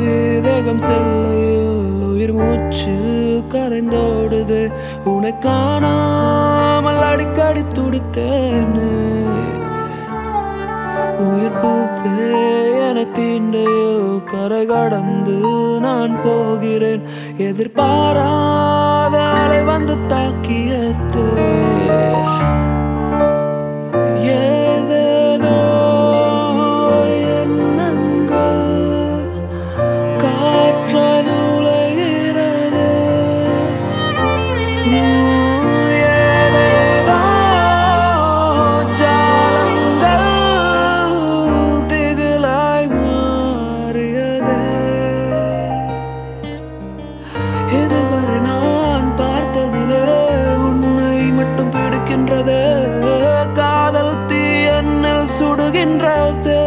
தேகம் செல்லையில் உயிர் மூச்சு கரைந்தோடுது உன்னை காணாமல் அடிக்கடி துடித்தேனே உயிர் பூவே என தீண்டையில் கரை கடந்து நான் போகிறேன் எதிர்பாராத அலை வந்து தாக்கியது ஏதேதோ எண்ணங்கள் காற்றல் உலகிறது ஏதேதோ ஜாலங்கள் திகிலாய் மாறியதே இதுவரை நான் பார்த்ததிலே உன்னை மட்டும் பிடிக்கின்றது காதல் தீ என்னில் சுடுகின்றது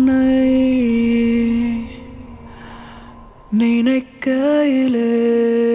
உன்னை நினைக்கையிலே